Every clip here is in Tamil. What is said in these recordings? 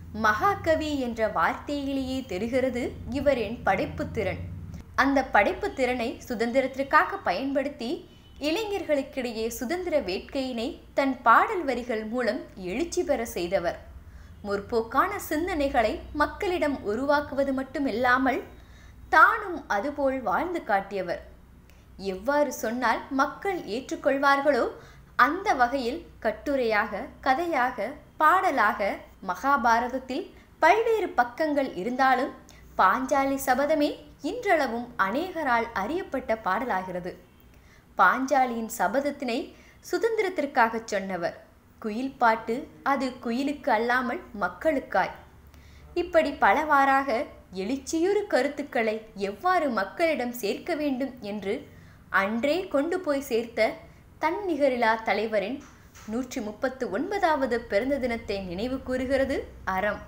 மகாகவி என்ற வார்த்தையிலேயே தெரிகிறது இவரின் படைப்புத் திறன் அந்த படைப்புத் திறனை சுதந்திரத்திற்காக பயன்படுத்தி இளைஞர்களுக்கிடையே சுதந்திர வேட்கையினை தன் பாடல் வரிகள் மூலம் எழுச்சி பெற செய்தவர் முற்போக்கான சிந்தனைகளை மக்களிடம் உருவாக்குவது மட்டுமில்லாமல் தானும் அதுபோல் வாழ்ந்து காட்டியவர் எவ்வாறு சொன்னால் மக்கள் ஏற்றுக்கொள்வார்களோ அந்த வகையில் கட்டுரையாக கதையாக பாடலாக மகாபாரதத்தில் பல்வேறு பக்கங்கள் இருந்தாலும் பாஞ்சாலி சபதமே இன்றளவும் அநேகரால் அறியப்பட்ட பாடலாகிறது பாஞ்சாலியின் சபதத்தினை சுதந்திரத்திற்காகச் சொன்னவர் குயில் பாட்டு அது குயிலுக்கு அல்லாமல் மக்களுக்காய் இப்படி பலவாறாக எழுச்சியுறு கருத்துக்களை எவ்வாறு மக்களிடம் சேர்க்க வேண்டும் என்று அன்றே கொண்டு போய் சேர்த்த தன்னிகரிலா தலைவரின் நூற்றி முப்பத்து ஒன்பதாவது பிறந்த தினத்தை நினைவு கூறுகிறது அறம்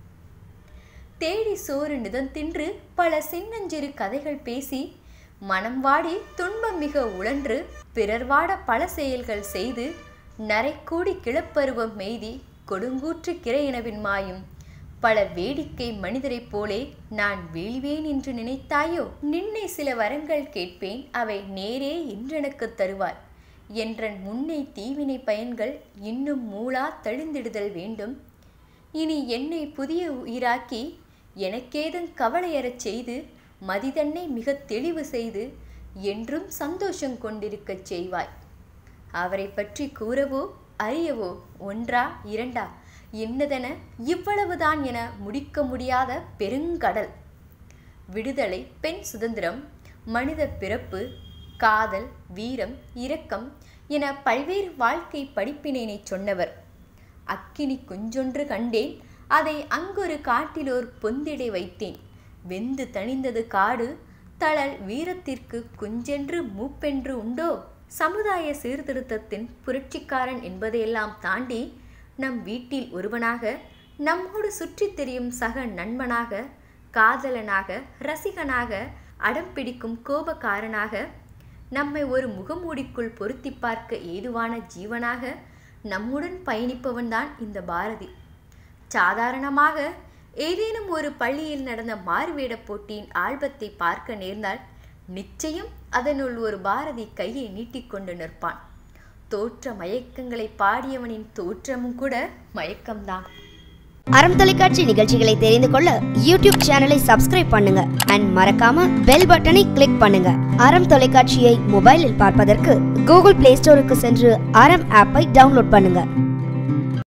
தேடி சோறு நிதந்தின்று பல சின்னஞ்சிறு கதைகள் பேசி மனம் வாடி துன்பம் மிக உழன்று பிறர் வாட பல செயல்கள் செய்து நரைக்கூடி கிளப்பருவம் மெய்தி கொடுங்கூற்று கிரையினவின் மாயும் பல வேடிக்கை மனிதரைப் போலே நான் வீழ்வேன் என்று நினைத்தாயோ நின்னை சில வரங்கள் கேட்பேன் அவை நேரே இன்றெனக்கு தருவாய் என்றன் முன்னை தீவினை பயன்கள் இன்னும் மூளா தழிந்திடுதல் வேண்டும் இனி என்னை புதிய உயிராக்கி எனக்கேதும் கவலையறச் செய்து மதிதன்னை மிக தெளிவு செய்து என்றும் சந்தோஷம் கொண்டிருக்கச் செய்வாய் அவரை பற்றி கூறவோ அறியவோ ஒன்றா இரண்டா என்னதென இவ்வளவுதான் என முடிக்க முடியாத பெருங்கடல் விடுதலை பெண் சுதந்திரம் மனித பிறப்பு காதல் வீரம் இரக்கம் என பல்வேறு வாழ்க்கை படிப்பினை சொன்னவர் அக்கினி குஞ்சொன்று கண்டேன் அதை அங்கொரு காட்டிலோர் பொந்திடை வைத்தேன் வெந்து தணிந்தது காடு தளல் வீரத்திற்கு குஞ்சென்று மூப்பென்று உண்டோ சமுதாய சீர்திருத்தத்தின் புரட்சிக்காரன் என்பதையெல்லாம் தாண்டி நம் வீட்டில் ஒருவனாக நம்மோடு சுற்றித் திரியும் சக நண்பனாக காதலனாக ரசிகனாக அடம் பிடிக்கும் கோபக்காரனாக நம்மை ஒரு முகமூடிக்குள் பொருத்தி பார்க்க ஏதுவான ஜீவனாக நம்முடன் பயணிப்பவன்தான் இந்த பாரதி சாதாரணமாக ஏதேனும் ஒரு பள்ளியில் நடந்த மாறுவேடப் போட்டியின் ஆல்பத்தை பார்க்க நேர்ந்தால் நிச்சயம் அதனுள் ஒரு பாரதி கையை நீட்டிக்கொண்டு நிற்பான் தோற்ற மயக்கங்களை பாடியவனின் தோற்றமும் கூட மயக்கம்தான் அறம் தொலைக்காட்சி நிகழ்ச்சிகளை தெரிந்து கொள்ள யூடியூப் சேனலை சப்ஸ்கிரைப் பண்ணுங்க அண்ட் மறக்காம பெல் பட்டனை கிளிக் பண்ணுங்க அறம் தொலைக்காட்சியை மொபைலில் பார்ப்பதற்கு கூகுள் பிளே ஸ்டோருக்கு சென்று அறம் ஆப்பை டவுன்லோட் பண்ணுங்க